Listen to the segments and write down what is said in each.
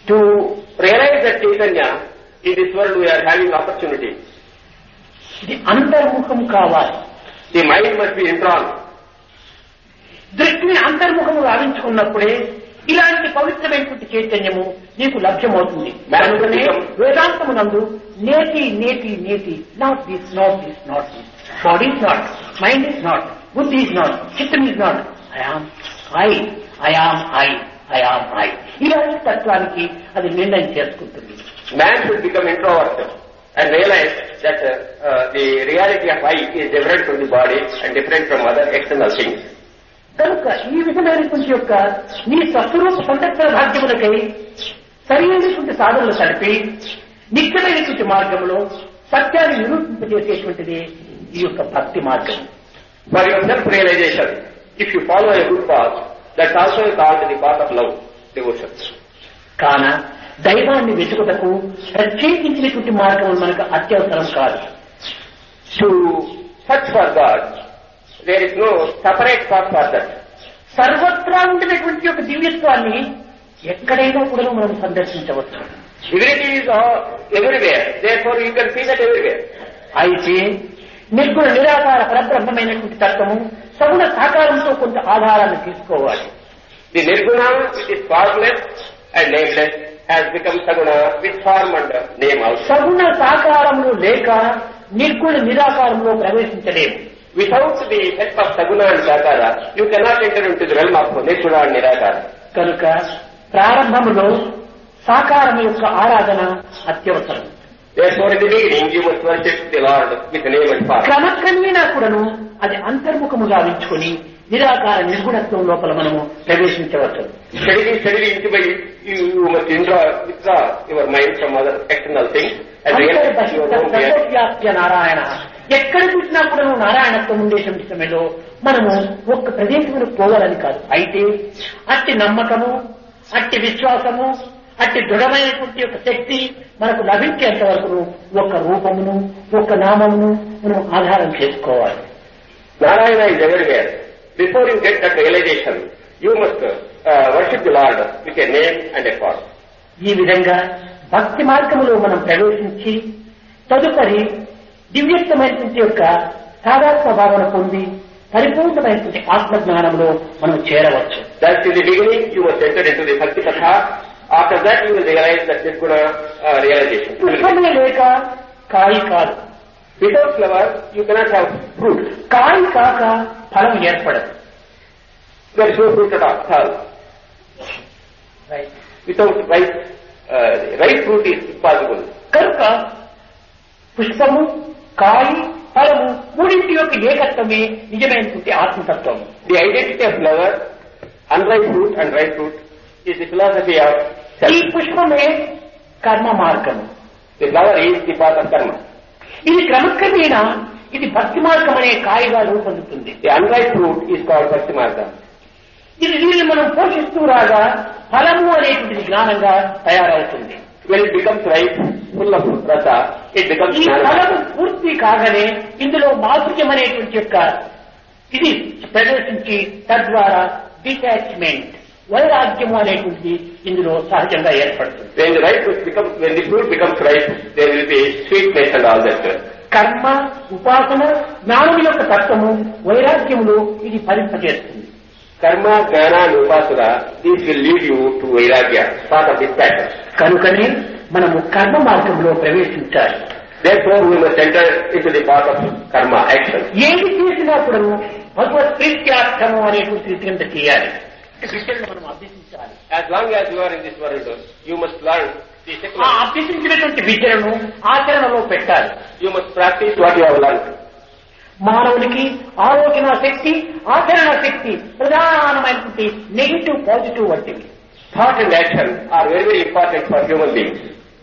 To realize that Chaitanya, in this world we are having opportunity. ఇది అంతర్ముఖం కావాలి The mind must be indrawn. దృష్టిని అంతర్ముఖము గావించుకున్నప్పుడే ఇలాంటి పవిత్రమైనటువంటి చైతన్యము నీకు లభ్యమవుతుంది కనుకనే వేదాంతమునందు నేతి నేతి నేతి not this not this not this body is not mind is not బుద్ధి ఇస్ నాట్ చిత్తం is not I am I I am I I am I ఇలాంటి తత్వానికి అది నిర్ణయం చేసుకుంటుంది Man should become introvert and realize that uh, uh, the reality of I is different from the body and different from other external things. కనుక ఈ విధమైనటువంటి యొక్క నీ స్వస్వరూప సంరక్షణ భాగ్యములకై సరైనటువంటి సాధనలు తడిపి నిత్యమైనటువంటి మార్గంలో సత్యాన్ని నిరూపింపజేసేటువంటిది ఈ యొక్క భక్తి మార్గం For your self-realization, if you follow a good path, that's also called the path of love, devotion. కాన దైవాన్ని వెతుకుటకు ప్రత్యేకించినటువంటి మార్గం మనకు అత్యవసరం కాదు To search for God, there is no separate path for that. సర్వత్రా ఉండినటువంటి యొక్క దివ్యత్వాన్ని ఎక్కడైనా కూడా మనం సందర్శించవచ్చు Divinity is all, everywhere, therefore you can see that everywhere. అయితే నిర్గుణ నిరాకార పరబ్రహ్మమైనటువంటి తత్వము సగుణ సాకారంతో కొంత ఆధారాన్ని తీసుకోవాలి The Nirguna, which is formless and nameless, has become Saguna with form and name also. సగుణ సాకారములు లేక నిర్గుణ నిరాకారంలో ప్రవేశించలేము Without the help of Saguna and Sakara, you cannot enter into the realm of Nirguna and Nirakara. కనుక ప్రారంభములో సాకారం యొక్క ఆరాధన అత్యవసరం Therefore, in the beginning, you must worship the Lord with name and form. క్రమక్రమేణా కూడాను అది అంతర్ముఖముగా ఉంచుకొని నిరాకార నిర్గుణత్వం లోపల మనము ప్రవేశించవచ్చు Steadily, steadily, into by you, you must withdraw, withdraw your mind from other external things and realize your own reality. సర్వవ్యాప్య Narayana ఎక్కడ చూసినా కూడా నారాయణత్వం ఉండేటువంటి సమయంలో మనము ఒక్క ప్రదేశంలో పోవాలని కాదు అయితే అట్టి నమ్మకము అట్టి విశ్వాసము అట్టి దృఢమైనటువంటి యొక్క శక్తి మనకు లభించేంత వరకు ఒక రూపమును ఒక నామమును మనం ఆధారం చేసుకోవాలి Narayana is everywhere. Before you get that realization, you must uh, worship the Lord with a name and a form. ఈ విధంగా భక్తి మార్గములో మనం ప్రవేశించి తదుపరి దివ్యత్వమైనటువంటి యొక్క సాధాత్మ భావన పొంది పరిపూర్ణమైనటువంటి ఆత్మజ్ఞానంలో మనం చేరవచ్చు Thus, in the beginning, you must enter into the Bhakti Katha. After that, you will realize that Nirguna uh, realization. పుష్పమే లేక కాయి కాదు Without flower, you cannot have fruit. కాయి కాక ఫలం ఏర్పడదు There is no fruit at all. all. Without ripe, uh, ripe fruit is impossible. కనుక పుష్పము కాయి ఫలము మూడింటి యొక్క ఏకత్వమే నిజమైనటువంటి ఆత్మతత్వము The identity of flower, unripe fruit and ripe fruit is the philosophy of ఈ self. పుష్పమే కర్మ మార్గము The flower is the path of karma. ఇది క్రమక్రమేణా ఇది భక్తి మార్గం అనే కాయగా రూపొందుతుంది The unripe fruit is called Bhakti Marga. ఇది దీన్ని మనం పోషిస్తూ రాగా ఫలము అనేటువంటిది జ్ఞానంగా తయారవుతుంది When it becomes ripe, full of rasa, it becomes ఈ jnana. ఫలము పూర్తి కాగానే ఇందులో మాధుర్యం అనేటువంటి యొక్క ఇది ప్రదర్శించి తద్వారా డిటాచ్మెంట్ వైరాగ్యము అనేటువంటిది ఇందులో సహజంగా ఏర్పడుతుంది When the ripe fruit becomes, when the fruit becomes ripe, there will be sweetness and all that. కర్మ ఉపాసన జ్ఞానం యొక్క తత్వము వైరాగ్యములో ఇది ఫలింపజేస్తుంది Karma, Jnana and Upasana, these will lead you to Vairagya, part of this pattern. కనుకనే మనము కర్మ మార్గంలో ప్రవేశించాలి Therefore, we must enter into the path of karma, action. ఏది చేసినా కూడా భగవత్ ప్రీత్యార్థము అనేటువంటి రీతి కింద చేయాలి విషయాన్ని మనం అభ్యసించాలి As long as you are in this world, you must learn the ఆ secular. అభ్యసించినటువంటి విద్యలను ఆచరణలో పెట్టాలి You must practice what you have learned. మానవునికి ఆలోచన శక్తి ఆచరణ శక్తి ప్రధానమైనటువంటి నెగిటివ్ పాజిటివ్ వంటివి Thought and action are very, very important for human beings.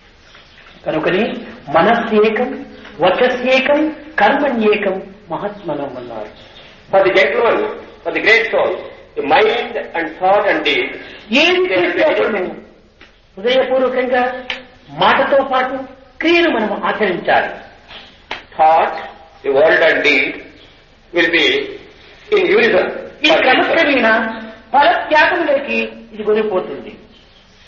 కనుకని మనస్సేకం వచస్యేకం కర్మణ్యేకం మహాత్మనం అన్నారు For the gentleman, for the great soul, the mind and thought and deed, ఏది చేస్తే అప్పుడు హృదయపూర్వకంగా మాటతో పాటు క్రియను మనం ఆచరించాలి thought, the word and deed will be in unison. ఈ for each other. క్రమక్రమేణ ఫలత్యాగంలోకి ఇది కొనిపోతుంది